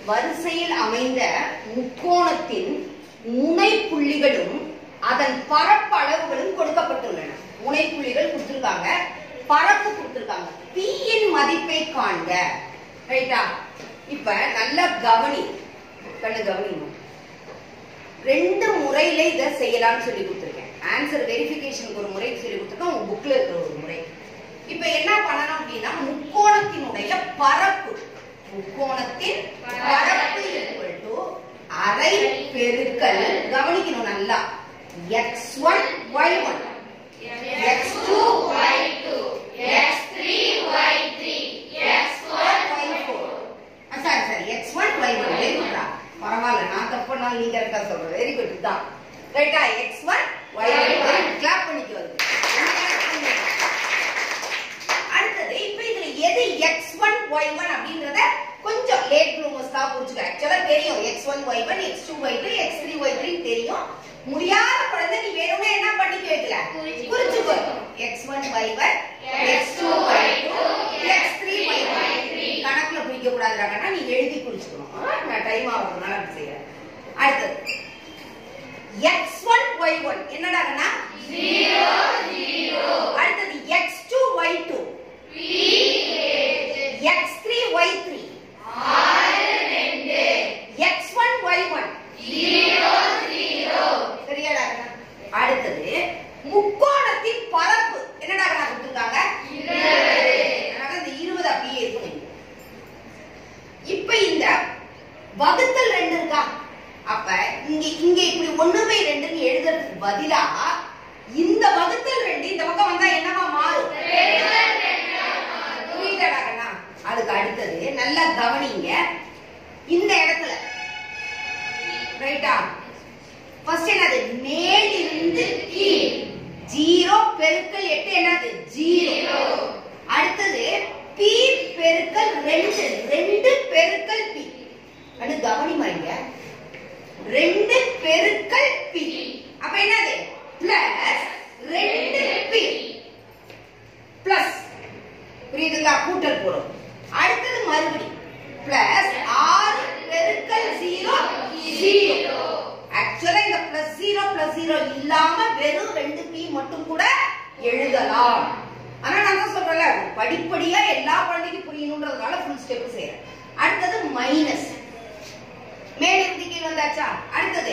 வரிசையில் அமைந்த முக்கோணத்தின் முனை புள்ளிகளும் அதன் பரப்பளவுகளும் கொடுக்கப்பட்டுள்ளன முனை புள்ளிகள் கொடுத்திருக்காங்க பரப்பு கொடுத்திருக்காங்க P இன் மதிப்பை காண்க ரைட்டா இப்ப நல்ல கவனி கண்ணு கவனிங்க ரெண்டு முறையில இதை செய்யலாம்னு சொல்லி கொடுத்துருக்கேன் ஆன்சர் வெரிஃபிகேஷனுக்கு ஒரு முறை சொல்லி கொடுத்துருக்கேன் உங்க புக்ல இருக்கிற ஒரு முறை இப்ப என்ன பண்ணணும் அப்படின்னா முக்கோணத்தினுடைய பரப்பு முக்கோணத்தின் பரப்பு equal to அரை பெருக்கல் கவனிக்கணும் நல்லா x one y one x two y two x three y three x four y four sorry sorry x one y one very குட்ரா பரவாயில்ல நான் தப்பு பண்ணாலும் நீ கரெக்டா சொல்ற வெரி குட் தான் ரைட்டா x one y one clap பண்ணிக்கோ அது. அடுத்தது இப்ப இதுல எது எக்ஸ் ஒன் ஒய் ஒன் அப்படின்றத கொஞ்சம் லேட் ப்ளூமர்ஸ்க்கா புரிஞ்சுக்க ஆக்சுவலா தெரியும் x one y one x two y two x three y three தெரியும் முடியாத குழந்தை நீ வேணும்னா என்ன பண்ணிக்க வைக்கல புரிஞ்சுக்கோ x one y one x two y two x three y three கணக்குல குறிக்க கூடாதுடாக்கன்னா நீ எழுதி குறிச்சுக்கணும் ஆ, நான் டைம் ஆகுறதுனால அப்படி செய்யறேன் அடுத்தது எக்ஸ் ஒன் ஒய் ஒன் என்னடாகன்னா அடுத்தது x two y two x three y three x one y one சரியாடா கண்ணா? அடுத்தது முக்கோணத்தின் பரப்பு என்னடா கண்ணா கொடுத்திருக்காங்க அதனால இந்த இருபது அப்படியே இருக்கணும் இப்ப இந்த வகுத்தல் ரெண்டு இருக்கா அப்ப இங்க இங்க இப்படி ஒண்ணு பை ரெண்டுன்னு எழுதுறதுக்கு பதிலா இந்த வகுத்தல் ரெண்டு இந்த பக்கம் வந்தா என்னவா மாறும் புரியுதாடா கண்ணா அதுக்கு அடுத்தது நல்லா கவனிங்க இந்த இடத்துல ரைட்டா ஃபர்ஸ்ட் என்னது மேலிருந்து கீழ் ஜீரோ பெருக்கல் எட்டு என்னது ஜீரோ அடுத்தது பி பெருக்கல் ரெண்டு ரெண்டு பெருக்கல் பி அது கவனிமா இங்க ரெண்டு பெருக்கல் பி அப்ப என்னது பிளஸ் ரெண்டு பி பிளஸ் புரியுதுங்களா கூட்டல் போடும் அடுத்தது மறுபடி பிளஸ் ஆறு பெருக்கல் ஜீரோ ஜீரோ ஆக்சுவலா இந்த பிளஸ் ஜீரோ பிளஸ் ஜீரோ இல்லாம வெறும் ரெண்டு பி மட்டும் கூட எழுதலாம் ஆனா நான் தான் சொல்றேன்ல படிப்படியா எல்லா குழந்தைக்கும் புரியணுன்றதுனால ஃபுல் ஸ்டெப் செய்யறேன் அடுத்தது மைனஸ் மேலிருந்து கீழ் வந்தாச்சா அடுத்தது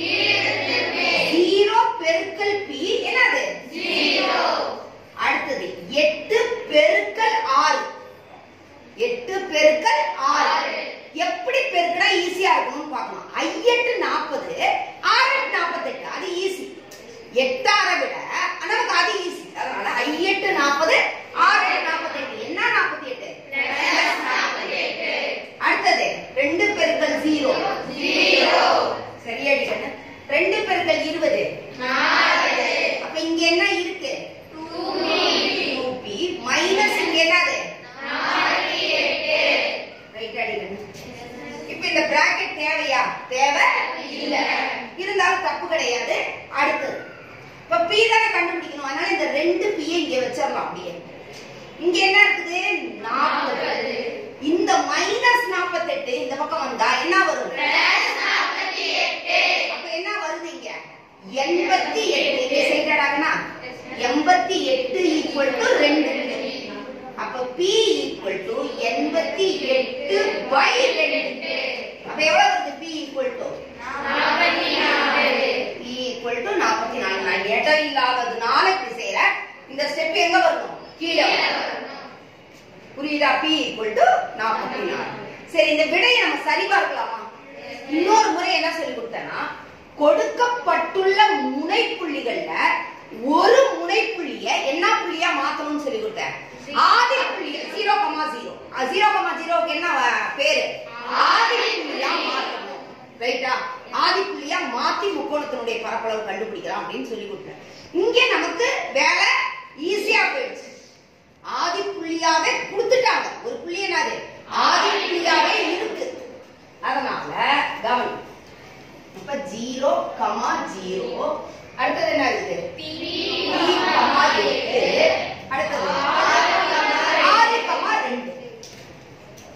ஜீரோ பெருக்கல் பி என்னது அடுத்தது எட்டு பெருக்கல் ஆறு எட்டு பெருக்கல் ஆறு எப்படி பெருக்கினா ஈஸியா இருக்கும்னு பார்க்கலாம் ஐயெட்டு நாற்பது ஆறு எட்டு நாற்பத்தெட்டு அது ஈஸி எட்டாரை விட நமக்கு அது ஈஸி அதனால ஐயெட்டு நாற்பது ஆறு எட்டு நாற்பத்தெட்டு என்ன நாற்பத்தி எட்டு அடுத்தது ரெண்டு பெருக்கல் ஜீரோ சரியாடி கண்ணு ரெண்டு பெருக்கல் இருபது அப்ப இங்க என்ன இருக்கு 2p மைனஸ் இங்க என்னது ரைட் அடி கண்ணு இப்ப இந்த பிராக்கெட் தேவையா தேவை இல்ல இருந்தாலும் தப்பு கிடையாது அடுத்தது இப்ப p தானே கண்டுபிடிக்கணும் அதனால இந்த ரெண்டு p இங்க வச்சிடலாம் அப்படியே இங்க என்ன இருக்குது நாற்பது இந்த மைனஸ் நாற்பத்தெட்டு இந்த பக்கம் வந்தா என்ன வரும் அப்ப என்ன வருது இங்க எண்பத்தி எட்டு இங்க செய்யறாங்கன்னா எண்பத்தி எட்டு ஈக்குவல் டு ரெண்டு அப்ப பி ஈக்குவல் டு எண்பத்தி எட்டு பை ரெண்டு அப்ப எவ்வளவு வருது P equal to P equal to நாற்பத்தி நாலு நான் இடம் இல்லாததுனால இப்படி செய்யறேன் இந்த ஸ்டெப் எங்க வரணும் கீழே வரணும். புரியுதா பி ஈக்குவல் டு நாற்பத்தி நாலு சரி இந்த விடையை நம்ம சரி பார்க்கலாமா இன்னொரு முறை என்ன சொல்லி கொடுத்தேன்னா கொடுக்கப்பட்டுள்ள முனைப்புள்ளிகள்ல ஒரு முனைப்புள்ளிய என்ன புள்ளியா மாத்தணும்னு சொல்லி கொடுத்தேன் ஆதி புள்ளிகள் zero comma zero zero comma ஜீரோக்கு என்ன வ- பேரு ஆதி புள்ளியா மாத்தணும் ரைட்டா ஆதி புள்ளியா மாத்தி முக்கோணத்தினுடைய பரப்பளவு கண்டுபிடிக்கலாம் அப்படின்னு சொல்லி கொடுத்தேன் இங்க நமக்கு வேலை ஈஸியா போயிடுச்சு ஆதி புள்ளியாவே கொடுத்துட்டாங்க ஒரு புள்ளி என்னது ஆதி புள்ளியாவே இருக்கு அதனால கவனி இப்ப ஜீரோ கமா ஜீரோ அடுத்தது என்ன இருக்கு P கமா எட்டு அடுத்தது ஆறு கமா ரெண்டு புரியுதா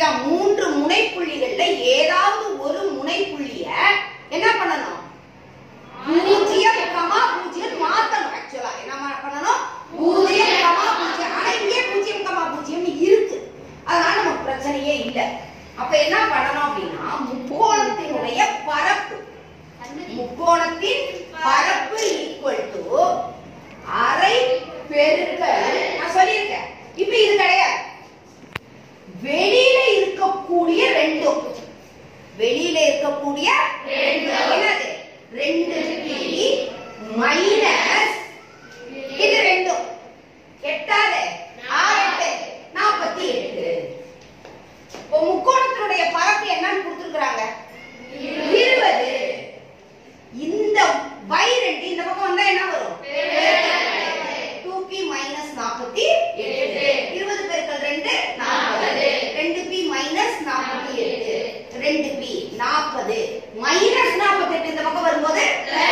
புரியுதா மூன்று முனைப்புள்ளிகள்ல ஏதாவது ஒரு முனைப்புள்ளிய என்ன பண்ணணும் பூஜ்ஜியம் கமா பூஜ்ஜியம் மாத்தணும் ஆக்சுவலா என்ன மா- பண்ணணும் பூஜ்ஜியம் கமா பூஜ்ஜியம் ஆனா இங்கே பூஜ்ஜியம் கமா பூஜ்ஜியம் இருக்கு அதனால நமக்கு பிரச்சனையே இல்ல அப்ப என்ன பண்ணணும் அப்படின்னா முக்கோணத்தினுடைய பரப்பு முக்கோணத்தின் பரப்பு ஈக்குவல் டு அரை பெருக்கல் நான் சொல்லியிருக்கேன் இப்ப இது கிடையாது வெளியில இருக்கக்கூடிய ரெண்டும் வெளியில இருக்கக்கூடிய என்னது ரெண்டு பி மைனஸ் இது ரெண்டும் எட்டாவது ஆறு எட்டு நாற்பத்தி எட்டு இப்போ முக்கோணத்தினுடைய பரப்பு என்னன்னு கொடுத்துருக்காங்க இருபது இந்த பை ரெண்டு இந்த பக்கம் வந்தா என்ன வரும் டூ பி மைனஸ் நாற்பத்தி எட்டு இருபது பெருக்கல் ரெண்டு நாற்பது ரெண்டு பி மைனஸ் நாற்பத்தி எட்டு ரெண்டு பி நாற்பது மைனஸ் நாற்பத்தி எட்டு இந்த பக்கம் வரும்போது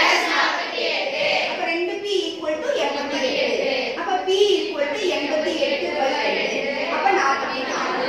அப்ப ரெண்டு பி ஈக்குவல் டு எண்பத்தி எட்டு அப்ப பி ஈக்குவல் டு எண்பத்தி எட்டு பை ரெண்டு அப்ப நாற்பத்தி நாலு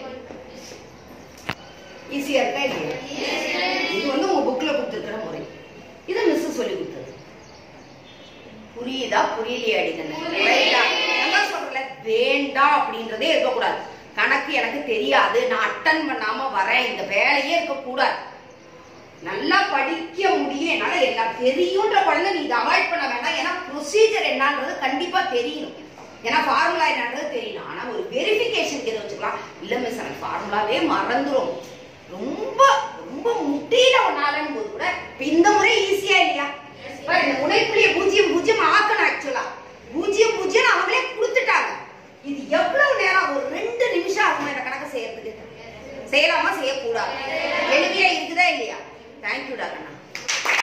ஈஸியா இருக்கா இல்லையா இது வந்து உங்க புக்ல கொடுத்துருக்கிற முறை இதை மிஸ் சொல்லி கொடுத்தது புரியுதா புரியலையா அடிக்கணும் என்ன சொல்றல வேண்டாம் அப்படின்றதே இருக்கக்கூடாது கணக்கு எனக்கு தெரியாது நான் அட்டன் பண்ணாம வரேன் இந்த வேலையே இருக்கக்கூடாது நல்லா படிக்க முடியும் என்னால எல்லாம் தெரியுன்ற குழந்தை நீ இதை அவாய்ட் பண்ண வேண்டாம் ஏன்னா ப்ரொசீஜர் என்னன்றது கண்டிப்பா தெரியணும் ஏன்னா ஃபார்முலா என்னன்றது தெரியணும் ஆனா ஒரு வெரிஃபிகேஷனுக்கு எதை வச்சுக்கலாம் இல்ல மிஸ் எனக்கு ஃபார்முலாவே மறந்துரும் ரொம்ப ரொம்ப முட்டியில ஒன்னாலன்னு போது கூட இப்ப இந்த முறை ஈஸியா இல்லையா இப்ப இந்த முனைப்புள்ளிய பூஜ்ஜியம் பூஜ்ஜியம் ஆக்கணும் ஆக்சுவலா பூஜ்ஜியம் பூஜ்ஜியம் அவங்களே கொடுத்துட்டாங்க இது எவ்வளவு நேரம் ஒரு ரெண்டு நிமிஷம் ஆகுமா இந்த கணக்கு செய்யறதுக்கு செய்யலாமா செய்யக்கூடாது எளிமையா இருக்குதா இல்லையா தேங்க்யூடா கண்ணா